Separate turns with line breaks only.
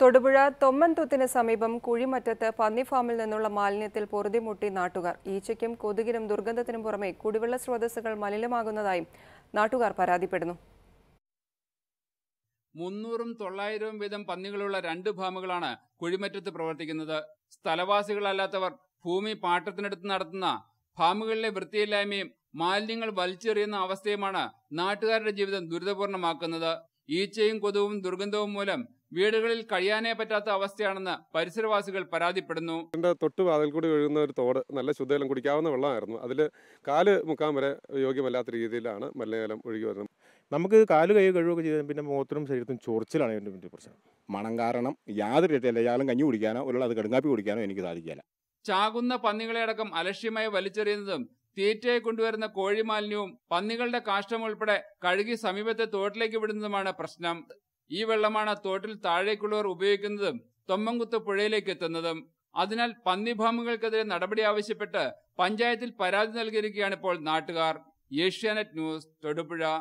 തൊടുപുഴ തൊമ്മൻതുത്തിന് സമീപം കുഴിമറ്റത്ത് പന്നി ഫാമിൽ നിന്നുള്ള മാലിന്യത്തിൽ പൊറുതിമുട്ടി നാട്ടുകാർ ഈച്ചയ്ക്കും കൊതുകിനും ദുർഗന്ധത്തിനും പുറമെ കുടിവെള്ള സ്രോതസ്സുകൾ മലിനമാകുന്നതായും നാട്ടുകാർ പരാതിപ്പെടുന്നു
മുന്നൂറും തൊള്ളായിരവും വീതം പന്നികളുള്ള രണ്ട് ഫാമുകളാണ് കുഴിമറ്റത്ത് പ്രവർത്തിക്കുന്നത് സ്ഥലവാസികളല്ലാത്തവർ ഭൂമി പാട്ടത്തിനെടുത്ത് നടത്തുന്ന ഫാമുകളിലെ വൃത്തിയില്ലായ്മയും മാലിന്യങ്ങൾ വലിച്ചെറിയുന്ന അവസ്ഥയുമാണ് നാട്ടുകാരുടെ ജീവിതം ദുരിതപൂർണമാക്കുന്നത് ഈച്ചയും കൊതുവും ദുർഗന്ധവും മൂലം വീടുകളിൽ കഴിയാനേ പറ്റാത്ത അവസ്ഥയാണെന്ന് പരിസരവാസികൾ പരാതിപ്പെടുന്നു
ഇതിൻ്റെ തൊട്ട് വാതിൽ കൂടി ഒഴുകുന്ന ഒരു തോട് നല്ല ശുദ്ധജലം കുടിക്കാവുന്ന വെള്ളമായിരുന്നു അതിൽ കാല് മുക്കാൻ വരെ യോഗ്യമല്ലാത്ത രീതിയിലാണ് മലിനജലം ഒഴുകി വരുന്നത്
നമുക്ക് കാല് കൈ കഴുകുകയൊക്കെ ചെയ്താൽ പിന്നെ മുഖത്തിനും ശരീരത്തിനും ചൊറിച്ചിലാണ് ഇതിൻ്റെ വലിയ പ്രശ്നം
മണം കാരണം യാതൊരു രീതിയില്ല ഇയാളും കഞ്ഞി കുടിക്കാനോ ഒരു അത് കടുങ്ങാപ്പി കുടിക്കാനോ എനിക്ക് സാധിക്കില്ല
ചാകുന്ന പന്നികളെ അടക്കം അലക്ഷ്യമായി വലിച്ചെറിയുന്നതും തീറ്റയെ കൊണ്ടുവരുന്ന കോഴിമാലിന്യവും പന്നികളുടെ കാഷ്ടം ഉൾപ്പെടെ കഴുകി സമീപത്തെ തോട്ടിലേക്ക് വിടുന്നതുമാണ് പ്രശ്നം ഈ വെള്ളമാണ് തോട്ടിൽ താഴേക്കുള്ളവർ ഉപയോഗിക്കുന്നതും തൊമ്മൻകുത്ത് പുഴയിലേക്ക് എത്തുന്നതും അതിനാൽ പന്നി ഫാമുകൾക്കെതിരെ നടപടി ആവശ്യപ്പെട്ട് പഞ്ചായത്തിൽ പരാതി നൽകിയിരിക്കുകയാണ് ഇപ്പോൾ നാട്ടുകാർ ഏഷ്യാനെറ്റ് ന്യൂസ് തൊടുപുഴ